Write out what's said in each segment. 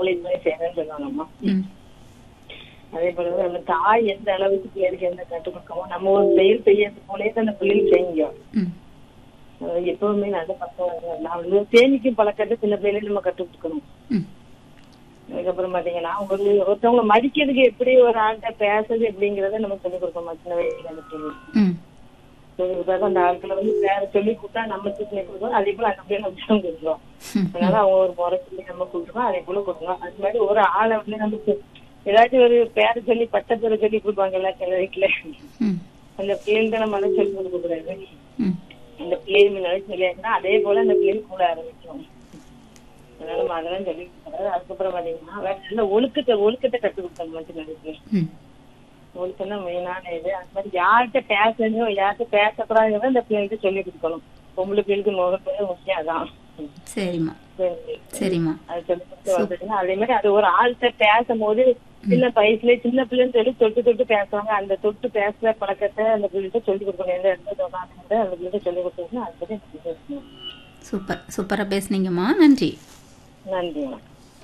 அவங்களே இது மாதிரி செய்யறேன்னு சொல்லுவாங்கம்மா ம் அதே போல நம்ம தாய் எந்த அளவுக்கு பிள்ளைகளுக்கு எந்த கற்றுக் கொடுக்கமோ நம்ம ஒரு செயல் செய்யறது போலே தான் அந்த பிள்ளைகள் செய்யும் ம் அஹ் எப்பவுமே நல்ல பக்கம் நான் வந்து சேமிக்கும் பழக்கத்தை சின்ன பிள்ளைகளுக்கு நம்ம கற்றுக் கொடுக்கணும் ம் அதுக்கப்புறம் பாத்தீங்கன்னா ஒரு ஒருத்தவங்களை மதிக்கிறதுக்கு எப்படி ஒரு ஆள்கிட்ட பேசுறது எப்படிங்கறத நம்ம சொல்லிக் கொடுக்கணும் சின்ன வயசுல அந்த பிள்ளைங்களுக்கு ம் சொல்லி கொடுத்தாக்க அந்த ஆட்களை வந்து வேற சொல்லி கொடுத்தா நம்ம சொல்லி கொடுக்கணும் அதே போல அந்த பிள்ளைங்க நம்ம கொடுக்குறோம் அதனால அவங்க ஒரு முறை சொல்லி நம்ம கொடுக்கணும் அதே போல கொடுக்கணும் அது மாதிரி ஒரு ஆளை வந்து நமக்கு ஏதாச்சும் ஒரு பேரை சொல்லி பட்ட பேரை சொல்லி கொடுப்பாங்கல்ல சில வீட்டுல ம் அந்த பிள்ளைங்க நம்ம எல்லாம் சொல்லி கொடுக்க கூடாது ம் அந்த பிள்ளைங்க முன்னாடி சொல்லியாச்சுன்னா அதே போல அந்த பிள்ளைங்க கூட ஆரம்பிக்கும் அதனால நம்ம அதெல்லாம் சொல்லி கொடுக்கக்கூடாது அதுக்கப்புறம் பாத்தீங்கன்னா வேற நல்ல ஒழுக்கத்தை ஒழுக்கத்தை கற்றுக் கொடுத்தாங்க சின்ன வயசுல ம் ஒழுக்கம் தான் மெயினான இது அது மாதிரி யார்கிட்ட பேசணும் யார்கிட்ட பேசக்கூடாதுங்கிறத அந்த பிள்ளைங்களுக்கு சொல்லி கொடுக்கணும் பொம்பளை பிள்ளைகளுக்கு முகப்பே முக்கியம் அதான் சரிம்மா சரி. சரிம்மா அது சொல்லி கொடுத்து வந்ததுன்னா அதே மாதிரி அது ஒரு ஆள்கிட்ட பேசும்போது சின்ன வயசுல சின்ன பிள்ளைன்னு சொல்லி தொட்டு தொட்டு பேசுவாங்க அந்த தொட்டு பேசுற பழக்கத்தை அந்த பிள்ளைகிட்ட சொல்லி கொடுக்கணும் எந்த இடத்துல சொன்னாங்க அந்த பிள்ளைகிட்ட சொல்லி கொடுத்தோம்னா அது பத்தி எனக்கு பேசணும். சூப்பர் சூப்பராக பேசுனீங்கம்மா நன்றி நன்றிம்மா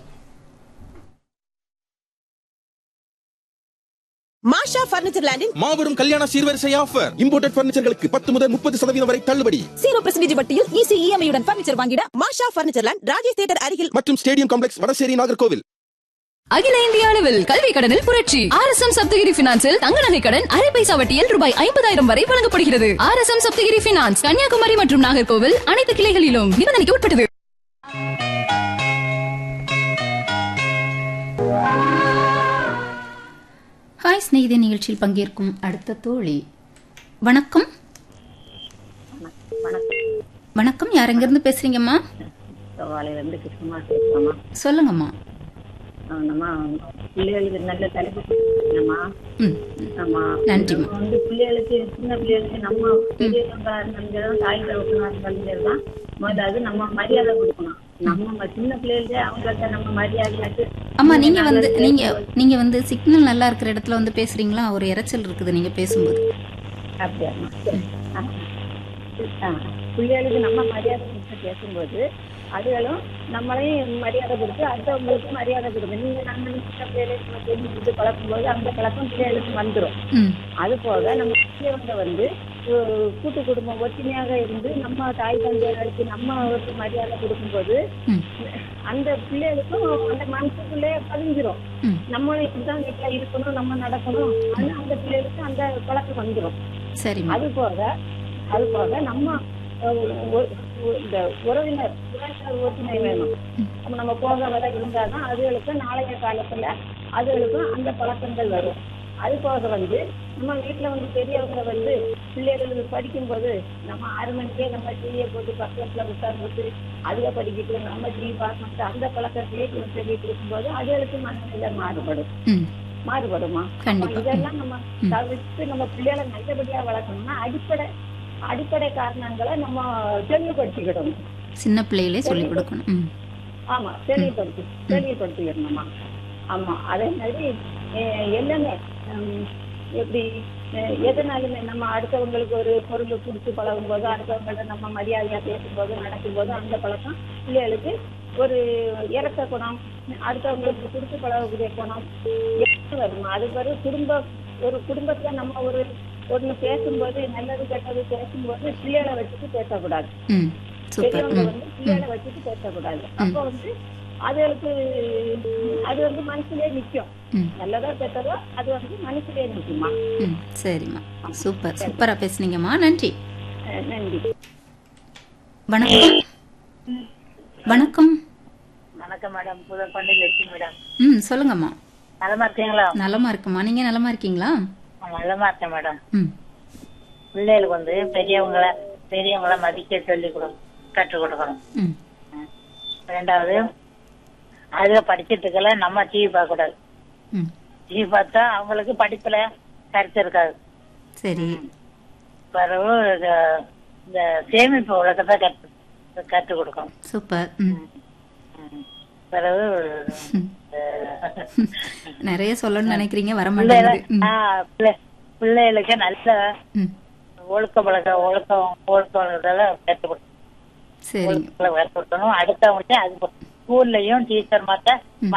மாஷா பர்னிச்சர் லேண்டின் மாபெரும் கல்யாண சீர்வரிசை ஆஃபர் இம்போர்ட்டட் பர்னிச்சர்களுக்கு பத்து முதல் முப்பது சதவீதம் வரை தள்ளுபடி ஜீரோ பெர்சன்டேஜ் வட்டியில் ஈஸி இஎம்ஐ உடன் பர்னிச்சர் வாங்கிட Masha furniture land Rajesh theatre அருகில் மற்றும் ஸ்டேடியம் காம்ப்ளெக்ஸ் வடசேரி நாகர்கோவில் அகில இந்திய அளவில் கல்வி கடனில் புரட்சி ஆர் எஸ் எம் சப்தகிரி பினான்சில் தங்க நகை கடன் அரை பைசா வட்டியில் ரூபாய் ஐம்பதாயிரம் வரை வழங்கப்படுகிறது R S M Saptagiri finance Kanniyakumari மற்றும் நாகர்கோவில் அனைத்து கிளைகளிலும் நிபந்தனைக்கு உட்பட்டது ஹாய் ஸ்நேகிதி நிகழ்ச்சியில் பங்கேற்கும் அடுத்த தோழி வணக்கம் வணக்கம் யார் எங்கிருந்து பேசுறீங்கம்மா சவாலையில இருந்து கிருஷ்ணமா பேசுறோமா சொல்லுங்கம்மா நம்ம பிள்ளைகளுக்கு நல்ல தலைப்பு கொடுக்கணுமா ம் ஆமா நன்றிம்மா. நம்ம வந்து பிள்ளைகளுக்கு சின்ன பிள்ளைகளுக்கு நம்ம பெரியவங்களா இருந்தாலும் சரிதான் தாய் தகவலா இருந்தாலும் சரிதான் முதல்ல அது நம்ம மரியாதை கொடுக்கணும் நம்ம ம- சின்ன பிள்ளைகளுக்கு அவங்கள்ட்ட நம்ம மரியாதையாச்சு அம்மா நீங்க வந்து நீங்க நீங்க வந்து சிக்னல் நல்லா இருக்கிற இடத்துல வந்து பேசுறீங்களா ஒரு இரைச்சல் இருக்குது நீங்க பேசும்போது அப்படியாம்மா சரி. ஆ. ஆ. பிள்ளைகளுக்கு நம்ம மரியாதை கொடுத்து பேசும்போது அதுகளும் நம்மளையும் மரியாதை கொடுத்து அடுத்தவங்களுக்கு மரியாதை கொடுக்கும் நீங்க நம்ம சின்ன பிள்ளைகளுக்கு நம்ம சொல்லி கொடுத்து பழக்கும்போது அந்த பழக்கம் பிள்ளைகளுக்கு வந்துடும் ம் அது போக நம்ம பெரியவங்க வந்து ஒரு கூட்டு குடும்பம் ஒற்றுமையாக இருந்து நம்ம தாய் தந்தையர்களுக்கு நம்ம ஒரு மரியாதை கொடுக்கும்போது ம் அந்த பிள்ளைகளுக்கும் அந்த மனசுக்குள்ளே பதிஞ்சிரும் ம் நம்மளும் இப்படிதான் வீட்டுல இருக்கணும் நம்ம நடக்கணும் ஆனா அந்த பிள்ளைகளுக்கு அந்த பழக்கம் வந்துடும் சரிம்மா அது போக அது போக நம்ம அஹ், ஒ- ஒ- இந்த உறவினர் உறவினர் ஒற்றுமை வேணும் நம்ம நம்ம போக வர இருந்தாதான் அதுகளுக்கு நாளைய காலத்துல அதுகளுக்கும் அந்த பழக்கங்கள் வரும் அது போக வந்து நம்ம வீட்டுல வந்து பெரியவங்க வந்து பிள்ளைகள் படிக்கும்போது நம்ம ஆறு மணிக்கே நம்ம டிவியை போட்டு பக்கத்துல உட்கார்ந்துட்டு அதுல படிக்கிட்டு நம்ம டிவி பார்க்கணும் அந்த பழக்கத்திலே சொல்லிட்டு இருக்கும்போது அதுகளுக்கு மனநிலை மாறுபடும் ம் மாறுபடுமா கண்டிப்பா. இதெல்லாம் நம்ம தவிர்த்து நம்ம பிள்ளைகளை நல்லபடியா வளர்க்கணும்னா அடிப்படை அடிப்படை காரணங்களை நம்ம தெளிவுபடுத்திக்கிடணும் சின்ன பிள்ளைகளே சொல்லிக் கொடுக்கணும் ம் ஆமா தெளிவுபடுத்தி தெளிவுபடுத்திக்கிடணுமா ஆமா அதே மாதிரி அஹ், எல்லாமே ஹம், எப்படி அஹ், எதனாலுமே நம்ம அடுத்தவங்களுக்கு ஒரு பொருள் கொடுத்து பழகும் போது அடுத்தவங்கள்ட்ட நம்ம மரியாதையா பேசும்போது நடக்கும்போது அந்த பழக்கம் பிள்ளைகளுக்கு ஒரு இறக்க குணம் அடுத்தவங்களுக்கு கொடுத்து பழகக்கூடிய குணம் எல்லாம் வருமா அது பிறகு குடும்ப ஒரு குடும்பத்துல நம்ம ஒரு ஒண்ணு பேசும்போது நல்லது கெட்டது பேசும்போது பிள்ளைகளை வச்சுட்டு பேசக்கூடாது ம் சூப்பர் பெரியவங்க ம் வந்து பிள்ளைகளை வச்சுட்டு பேசக்கூடாது அப்ப வந்து அதுகளுக்கு அது வந்து மனசுலயே நிக்கும் ம் நல்லதோ கெட்டதோ அது வந்து மனசுலயே நிக்குமா ம் சரிம்மா சூப்பர் சூப்பரா பேசுனீங்கம்மா நன்றி அஹ் நன்றி வணக்கம் வணக்கம் வணக்கம் மேடம் புதப்பண்டி லட்சுமி மேடம் ம் சொல்லுங்கம்மா நலமா இருக்கீங்களா நலமா இருக்குமா நீங்க நலமா இருக்கீங்களா நலமா இருக்கேன் மேடம் ம் பிள்ளைகளுக்கு வந்து பெரியவங்களை பெரியவங்கள மதிக்க சொல்லி கொடு கற்றுக் கொடுக்கணும் ம் ரெண்டாவது அதுல படிச்சிட்டு இருக்கல நம்ம டிவி பார்க்க கூடாது ம் டிவி பார்த்தா அவங்களுக்கு படிப்புல கருத்து இருக்காது சரி பிறகு இது, இந்த சேமிப்பு உலகத்தை கற்று கற்றுக் கொடுக்கணும் சூப்பர் ம் ம். பிறகு நிறைய சொல்லணும்னு நினைக்கிறீங்க வர பிள்ளைகள மாட்டேங்குது ம் ஆ, பிள்ளை- பிள்ளைகளுக்கு நல்ல ம் ஒழுக்க பழக்க ஒழுக்கம் ஒழுக்கம் இதெல்லாம் கற்றுக் கொடுக்கணும் சரிங்க ஒழுக்கங்களை கற்றுக் கொடுக்கணும் அடுத்தவங்கள்ட்ட அது ஸ்கூல்லயும் டீச்சர் மாத்த